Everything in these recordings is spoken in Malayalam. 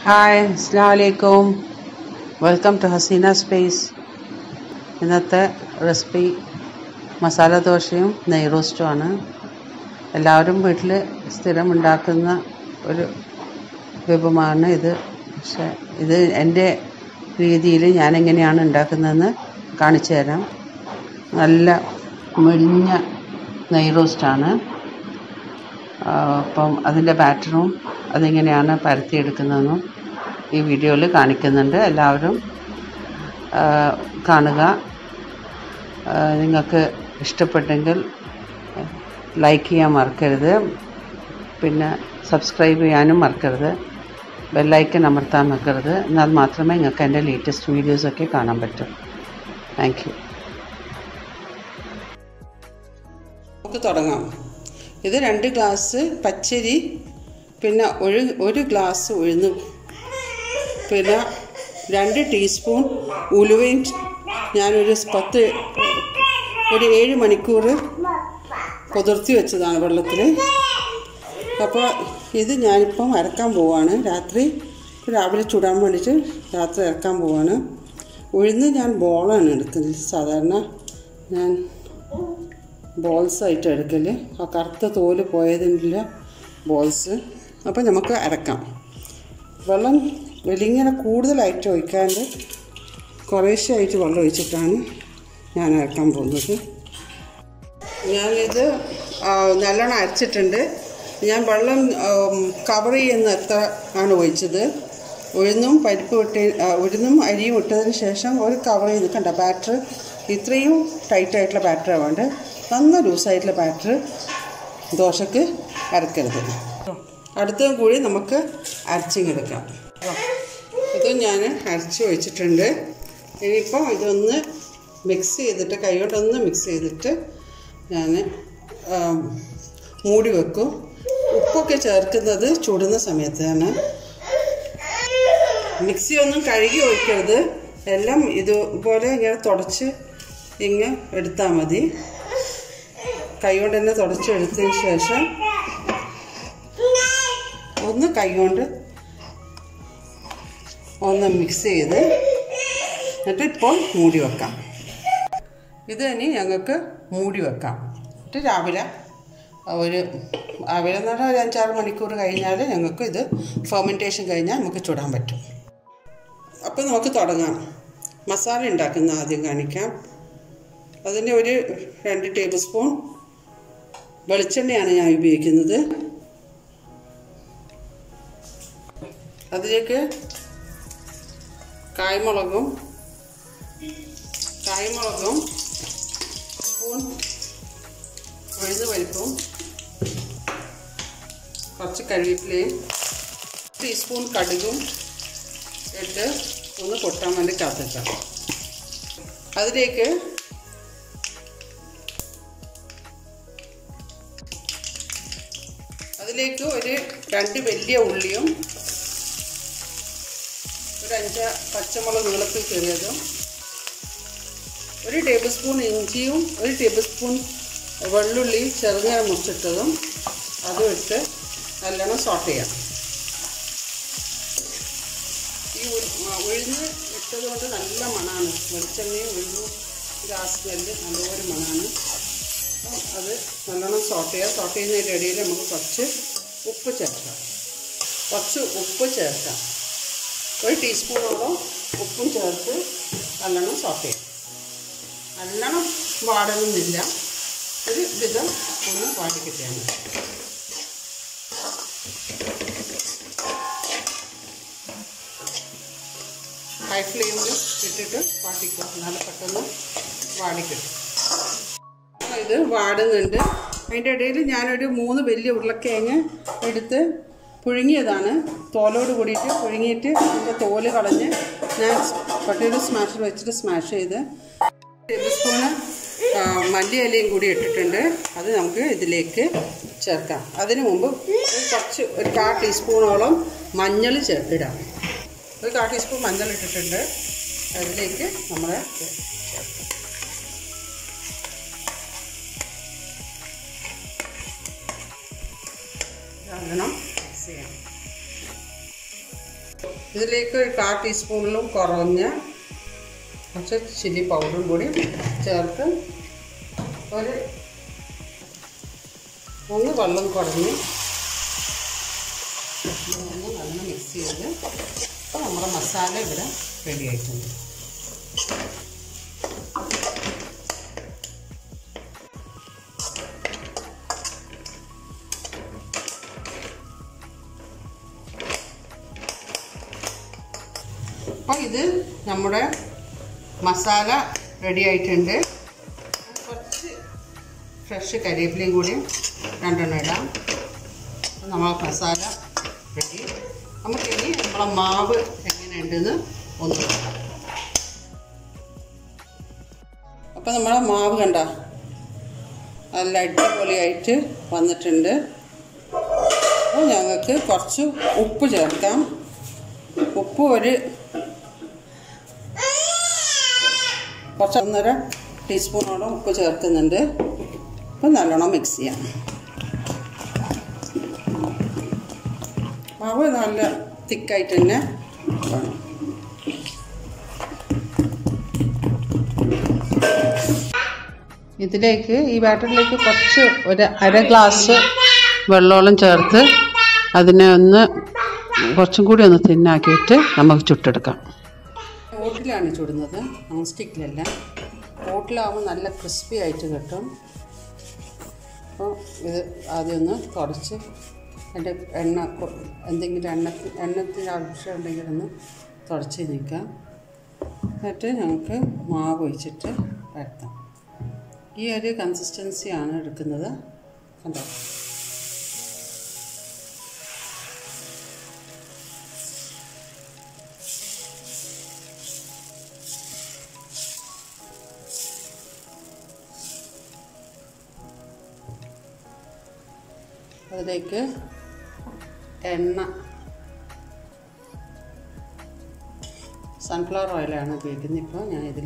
ഹായ് അസ്സാം വലൈക്കും വെൽക്കം ടു ഹസീന സ്പേസ് ഇന്നത്തെ റെസിപ്പി മസാല ദോശയും നെയ് റോസ്റ്റുമാണ് എല്ലാവരും വീട്ടിൽ സ്ഥിരം ഉണ്ടാക്കുന്ന ഒരു വിഭവമാണ് ഇത് പക്ഷേ ഇത് എൻ്റെ രീതിയിൽ ഞാൻ എങ്ങനെയാണ് ഉണ്ടാക്കുന്നതെന്ന് കാണിച്ചു തരാം നല്ല മെലിഞ്ഞ നെയ് റോസ്റ്റാണ് ആ, അപ്പം അതിൻ്റെ ബാറ്ററും അതെങ്ങനെയാണ് പരത്തിയെടുക്കുന്നതെന്നും ഈ വീഡിയോയിൽ കാണിക്കുന്നുണ്ട് എല്ലാവരും ആ, കാണുക ആ, നിങ്ങൾക്ക് ഇഷ്ടപ്പെട്ടെങ്കിൽ ലൈക്ക് ചെയ്യാൻ മറക്കരുത് പിന്നെ സബ്സ്ക്രൈബ് ചെയ്യാനും മറക്കരുത് ബെല്ലൈക്കൻ അമർത്താൻ മറക്കരുത് എന്നാൽ മാത്രമേ നിങ്ങൾക്ക് എൻ്റെ ലേറ്റസ്റ്റ് വീഡിയോസൊക്കെ കാണാൻ പറ്റൂ താങ്ക് യു നമുക്ക് തുടങ്ങാം ഇത് രണ്ട് ഗ്ലാസ് പച്ചരി പിന്നെ ഒരു ഒരു ഗ്ലാസ് ഉഴുന്ന് പിന്നെ രണ്ട് ടീസ്പൂൺ ഉലുവയും ഞാനൊരു പത്ത് ഒരു ഏഴ് മണിക്കൂർ കുതിർത്തി വെച്ചതാണ് വെള്ളത്തിൽ അപ്പോൾ ഇത് ഞാനിപ്പം അരക്കാൻ പോവാണ് രാത്രി രാവിലെ ചുടാൻ വേണ്ടിയിട്ട് രാത്രി ഇറക്കാൻ പോവാണ് ഉഴുന്ന് ഞാൻ ബോളാണ് എടുക്കുന്നത് സാധാരണ ഞാൻ ബോൾസ് ആയിട്ട് എടുക്കൽ ആ കറുത്ത തോല് പോയതിൻ്റെ ബോൾസ് അപ്പോൾ നമുക്ക് അരക്കാം വെള്ളം വെളിങ്ങനെ കൂടുതലായിട്ട് ഒഴിക്കാണ്ട് കുറേശ്ശായിട്ട് വെള്ളം ഒഴിച്ചിട്ടാണ് ഞാൻ അരക്കാൻ പോകുന്നത് ഞാനിത് ആ, നല്ലോണം അരച്ചിട്ടുണ്ട് ഞാൻ വെള്ളം കവർ ചെയ്യുന്ന എത്ര ആണ് ഒഴിച്ചത് ഉഴുന്നും പരിപ്പ് ഇട്ട് ആ, ഉഴുന്നും അരിയും ഇട്ടതിന് ശേഷം ഒരു കവർ ചെയ്ത് കണ്ട ബാറ്റർ ഇത്രയും ടൈറ്റായിട്ടുള്ള ബാറ്റർ വേണ്ട നന്ന ലൂസായിട്ടുള്ള ബാറ്റർ ദോശക്ക് അരക്കരുത് അടുത്തതും കൂടി നമുക്ക് അരച്ചിങ്ങെടുക്കാം ഇത് ഞാൻ അരച്ച് വെച്ചിട്ടുണ്ട് ഇനിയിപ്പോൾ ഇതൊന്ന് മിക്സ് ചെയ്തിട്ട് കൈകൊണ്ടൊന്ന് മിക്സ് ചെയ്തിട്ട് ഞാൻ മൂടി വെക്കും ഉപ്പൊക്കെ ചേർക്കുന്നത് ചുടുന്ന സമയത്താണ് മിക്സി ഒന്നും കഴുകി ഒഴിക്കരുത് എല്ലാം ഇതുപോലെ ഇങ്ങനെ തുടച്ച് ഇങ്ങ് എടുത്താൽ മതി കൈകൊണ്ട് തന്നെ തുടച്ചെടുത്തതിന് ശേഷം ഒന്ന് കൈകൊണ്ട് ഒന്ന് മിക്സ് ചെയ്ത് എന്നിട്ട് ഇപ്പോൾ മൂടി വെക്കാം ഇത് ഇനി ഞങ്ങൾക്ക് മൂടി വെക്കാം എന്നിട്ട് രാവിലെ ഒരു രാവിലെ എന്ന് പറഞ്ഞാൽ ഒരു അഞ്ചാറ് മണിക്കൂർ കഴിഞ്ഞാൽ ഞങ്ങൾക്ക് ഇത് ഫെർമെൻറ്റേഷൻ കഴിഞ്ഞാൽ നമുക്ക് ചുടാൻ പറ്റും അപ്പോൾ നമുക്ക് തുടങ്ങാം മസാല ഉണ്ടാക്കുന്ന ആദ്യം കാണിക്കാം അതിന് ഒരു രണ്ട് ടേബിൾ സ്പൂൺ വെളിച്ചെണ്ണയാണ് ഞാൻ ഉപയോഗിക്കുന്നത് അതിലേക്ക് കായ്മുളകും കായ്മുളകും സ്പൂൺ ഉഴുന്ന് പരിപ്പും കുറച്ച് കറിവേപ്പിലയും ടീസ്പൂൺ കടുകും ഇട്ട് ഒന്ന് പൊട്ടാൻ വേണ്ടി കാത്തിക്കാം അതിലേക്ക് അതിലേക്ക് ഒരു രണ്ട് വലിയ ഉള്ളിയും ഒരു അഞ്ച് പച്ചമുളക് നീളത്തിൽ കയറിയതും ഒരു ടേബിൾ സ്പൂൺ ഇഞ്ചിയും ഒരു ടേബിൾ സ്പൂൺ വെള്ളുള്ളി ചെറുങ്ങനെ മുറിച്ചിട്ടതും അതും ഇട്ട് നല്ലോണം സോട്ട് ചെയ്യാം ഈ ഉ- ആ, ഉഴുന്ന് ഇട്ടത് കൊണ്ട് നല്ല മണമാണ് വെളിച്ചെണ്ണയും ഉഴുന്നും ആ സ്മെല്ല് നല്ലൊരു മണമാണ് അപ്പം അത് നല്ലോണം സോട്ട് ചെയ്യുക സോട്ട് ചെയ്യുന്നതിൻ്റെ ഇടയിൽ നമുക്ക് കുറച്ച് ഉപ്പ് ചേർക്കാം കുറച്ച് ഉപ്പ് ചേർക്കാം ഒരു ടീസ്പൂണോളം ഉപ്പും ചേർത്ത് നല്ലോണം സോട്ട് ചെയ്യാം നല്ലോണം വാടണമെന്നില്ല ഒരു വിധം ഒന്ന് വാട്ടി കിട്ടിയാൽ മതി ഹൈ ഫ്ലെയിമിൽ ഇട്ടിട്ട് വാട്ടിക്കുക നല്ല പെട്ടെന്ന് വാടിക്കിട്ടും ഇത് വാടുന്നുണ്ട് അതിൻ്റെ ഇടയിൽ ഞാനൊരു മൂന്ന് വലിയ ഉരുളക്കിഴങ്ങ് എടുത്ത് പുഴുങ്ങിയതാണ് തോലോട് കൂടിയിട്ട് പുഴുങ്ങിയിട്ട് അതിൻ്റെ തോല് കളഞ്ഞ് ഞാൻ പട്ടിയുടെ സ്മാഷർ വെച്ചിട്ട് സ്മാഷ് ചെയ്ത് ടേബിൾ സ്പൂണ് ആ, മല്ലി ഇലയും കൂടി ഇട്ടിട്ടുണ്ട് അത് നമുക്ക് ഇതിലേക്ക് ചേർക്കാം അതിന് മുമ്പ് ഒരു കുറച്ച് ഒരു കാ ടീസ്പൂണോളം മഞ്ഞൾ ചേർ ഇടാം ഒരു കാ ടീസ്പൂൺ മഞ്ഞൾ ഇട്ടിട്ടുണ്ട് അതിലേക്ക് നമ്മൾ ചേർക്കാം നല്ലോണം മിക്സ് ചെയ്യാം ഇതിലേക്ക് ഒരു കാ ടീസ്പൂണിലും കുറഞ്ഞ കുറച്ച് ചില്ലി പൗഡറും കൂടി ചേർത്ത് ഒരു ഒന്ന് വെള്ളം കുറഞ്ഞ് ഒന്ന് നല്ലോണം മിക്സ് ചെയ്ത് അപ്പോൾ നമ്മുടെ മസാല ഇവിടെ റെഡി ആയിട്ടുണ്ട് അപ്പോൾ ഇത് നമ്മുടെ മസാല റെഡി ആയിട്ടുണ്ട് കുറച്ച് ഫ്രഷ് കരിവേപ്പിലയും കൂടി രണ്ടെണ്ണം ഇടാം അപ്പോൾ നമ്മളെ മസാല റെഡി നമുക്കിനി നമ്മളെ മാവ് എങ്ങനെയുണ്ടെന്ന് ഒന്ന് നോക്കാം അപ്പോൾ നമ്മളെ മാവ് കണ്ട നല്ല അടിപൊളിയായിട്ട് വന്നിട്ടുണ്ട് അപ്പോൾ ഞങ്ങൾക്ക് കുറച്ച് ഉപ്പ് ചേർക്കാം ഉപ്പ് ഒരു കുറച്ച് ഒന്നര ടീസ്പൂണോളം ഉപ്പ് ചേർക്കുന്നുണ്ട് അപ്പം നല്ലോണം മിക്സ് ചെയ്യാം മാവ് നല്ല തിക്കായിട്ട് തന്നെ വേണം ഇതിലേക്ക് ഈ ബാറ്ററിലേക്ക് കുറച്ച് ഒരു അര ഗ്ലാസ് വെള്ളോളം ചേർത്ത് അതിനെ ഒന്ന് കുറച്ചും കൂടി ഒന്ന് തിന്നാക്കിയിട്ട് നമുക്ക് ചുട്ടെടുക്കാം ഓട്ടിലാണ് ചുടുന്നത് നോൺ സ്റ്റിക്കിലല്ല ഓട്ടിലാവുമ്പോൾ നല്ല ക്രിസ്പി ആയിട്ട് കിട്ടും അപ്പോൾ ഇത് ആദ്യം ഒന്ന് തുടച്ച് അതിൻ്റെ എണ്ണ കൊ- എന്തെങ്കിലും എണ്ണ എണ്ണത്തിന് ആവശ്യം ഉണ്ടെങ്കിൽ ഒന്ന് തുടച്ച് നിൽക്കാം എന്നിട്ട് ഞങ്ങൾക്ക് മാവ് ഒഴിച്ചിട്ട് വരുത്താം ഈ ഒരു കൺസിസ്റ്റൻസിയാണ് എടുക്കുന്നത് കണ്ടോ അതിലേക്ക് എണ്ണ സൺഫ്ലവർ ഓയിലാണ് ഉപയോഗിക്കുന്നത് ഇപ്പോൾ ഞാൻ ഇതിൽ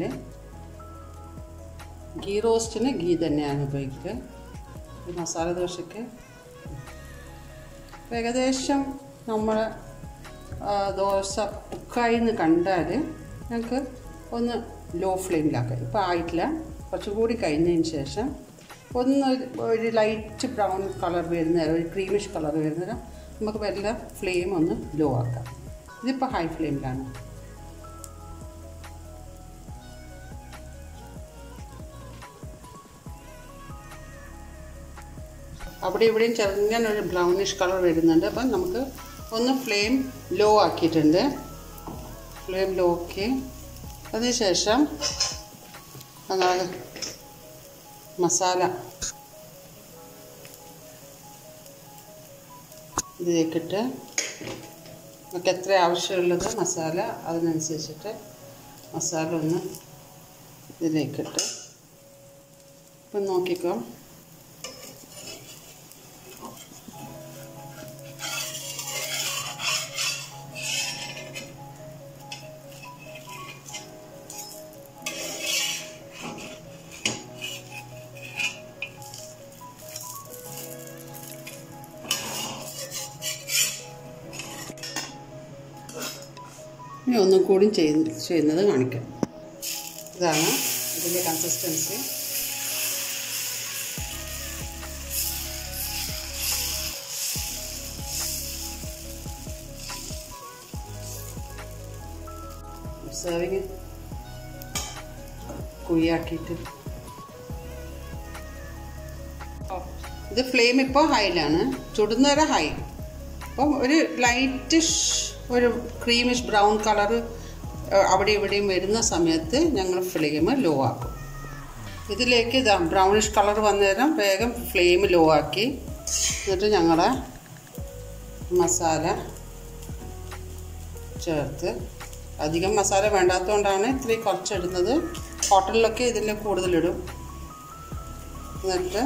ഗീ റോസ്റ്റിന് ഗീ തന്നെയാണ് ഉപയോഗിക്കുക ഈ മസാല ദോശയ്ക്ക് അപ്പോൾ ഏകദേശം നമ്മൾ ദോശ കുക്കായി എന്ന് കണ്ടാൽ ഞങ്ങൾക്ക് ഒന്ന് ലോ ഫ്ലെയിമിലാക്കാം ഇപ്പോൾ ആയിട്ടില്ല കുറച്ചും കൂടി കഴിഞ്ഞതിന് ശേഷം ഒന്ന് ഒരു- ഒരു ലൈറ്റ് ബ്രൗൺ കളർ വരുന്ന ഒരു ക്രീമിഷ് കളർ വരുന്നേരം നമുക്ക് വല്ല ഫ്ലെയിം ഒന്ന് ലോ ആക്കാം ഇതിപ്പോൾ ഹൈ ഫ്ലെയിമിലാണ് അവിടെ ഇവിടെയും ചെറുങ്ങനെ ഒരു ബ്രൗണിഷ് കളർ വരുന്നുണ്ട് അപ്പം നമുക്ക് ഒന്ന് ഫ്ലെയിം ലോ ആക്കിയിട്ടുണ്ട് ഫ്ലെയിം ലോ ആക്കി അതിനുശേഷം ഞങ്ങൾ മസാല ഇതിലേക്കിട്ട് നമുക്ക് എത്ര ആവശ്യമുള്ളത് മസാല അതിനനുസരിച്ചിട്ട് മസാല ഒന്ന് ഇതിലേക്കിട്ട് ഇപ്പം നോക്കിക്കോ ഇനി ഒന്നും കൂടി ചെയ്ത് ചെയ്യുന്നത് കാണിക്കാം ഇതാണ് ഇതിൻ്റെ കൺസിസ്റ്റൻസി സെർവിങ് കുഴിയാക്കിയിട്ട് ഇത് ഫ്ലെയിം ഇപ്പോൾ ഹൈയിലാണ് ചുടുന്നവരെ ഹൈ അപ്പം ഒരു ലൈറ്റിഷ് ഒരു ക്രീമിഷ് ബ്രൗൺ കളറ് അവിടെ ഇവിടെയും വരുന്ന സമയത്ത് ഞങ്ങൾ ഫ്ലെയിം ലോ ആക്കും ഇതിലേക്ക് ഇതാ ബ്രൗണിഷ് കളർ വന്നേരം വേഗം ഫ്ലെയിം ലോ ആക്കി എന്നിട്ട് ഞങ്ങളെ മസാല ചേർത്ത് അധികം മസാല വേണ്ടാത്തതുകൊണ്ടാണ് ഇത്തിരി കുറച്ചിടുന്നത് ഹോട്ടലിലൊക്കെ ഇതിൽ കൂടുതലിടും എന്നിട്ട്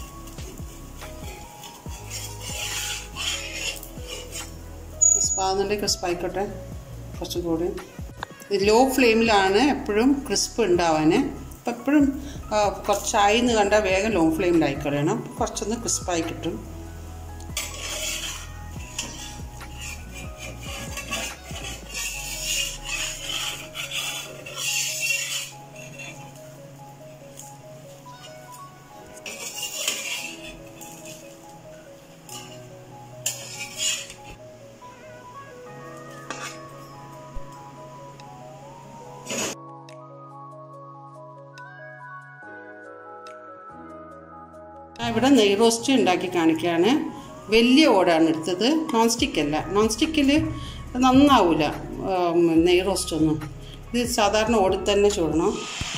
ക്രിസ്പാകുന്നുണ്ട് ക്രിസ്പ് ആയിക്കോട്ടെ കുറച്ചും കൂടി ഇത് ലോ ഫ്ലെയിമിലാണ് എപ്പോഴും ക്രിസ്പ് ഉണ്ടാവാൻ അപ്പം എപ്പോഴും കുറച്ചായി എന്ന് കണ്ടാൽ വേഗം ലോ ഫ്ലെയിമിലായി കളയണം കുറച്ചൊന്ന് ക്രിസ്പായി കിട്ടും ഞാൻ ഇവിടെ നെയ് റോസ്റ്റ് ഉണ്ടാക്കി കാണിക്കുകയാണ് വലിയ ഓടാണ് എടുത്തത് നോൺ സ്റ്റിക്ക് അല്ല നോൺ സ്റ്റിക്കിൽ നന്നാവില്ല നെയ് റോസ്റ്റ് ഒന്നും ഇത് സാധാരണ ഓടിൽ തന്നെ ചൂടണം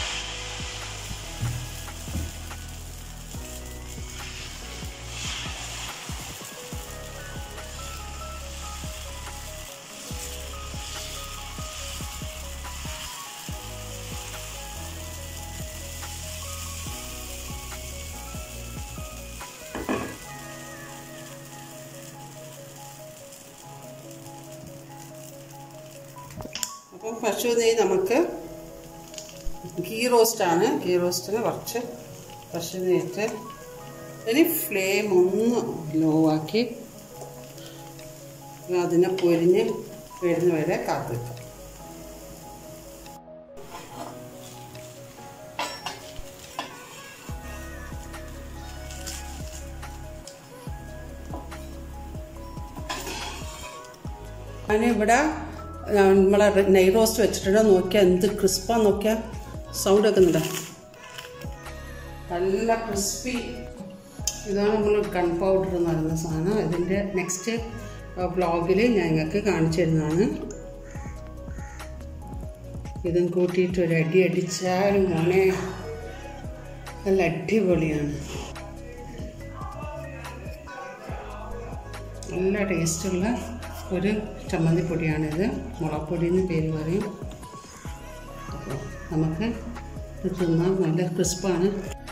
അപ്പം പശു നെയ്യ് നമുക്ക് ഗീ റോസ്റ്റാണ് ഗീ റോസ്റ്റിന് കുറച്ച് പശു നെയ്യിട്ട് ഇനി ഫ്ലെയിം ഒന്ന് ലോ ആക്കി അതിനെ പൊരിഞ്ഞ് വരുന്ന വരെ കാത്തു വെക്കാം ഞാനിവിടെ നമ്മളെ നെയ് റോസ്റ്റ് വെച്ചിട്ടുണ്ട് നോക്കിയാൽ എന്ത് ക്രിസ്പാന്ന് നോക്കിയാൽ സൗണ്ട് വെക്കുന്നുണ്ട് നല്ല ക്രിസ്പി ഇതാണ് നമ്മൾ കൺ പൗഡർ എന്ന് പറയുന്ന സാധനം ഇതിൻ്റെ നെക്സ്റ്റ് വ്ളോഗിൽ ഞാൻ നിങ്ങൾക്ക് കാണിച്ചു തരുന്നതാണ് ഇതും കൂട്ടിയിട്ട് ഒരു അടി അടിച്ചാൽ മോനെ നല്ല അടിപൊളിയാണ് നല്ല ടേസ്റ്റുള്ള ഒരു ചമ്മന്തിപ്പൊടിയാണിത് മുളപ്പൊടി എന്ന് പേര് പറയും അപ്പോൾ നമുക്ക് ഇത് തിന്നാൻ നല്ല ക്രിസ്പാണ്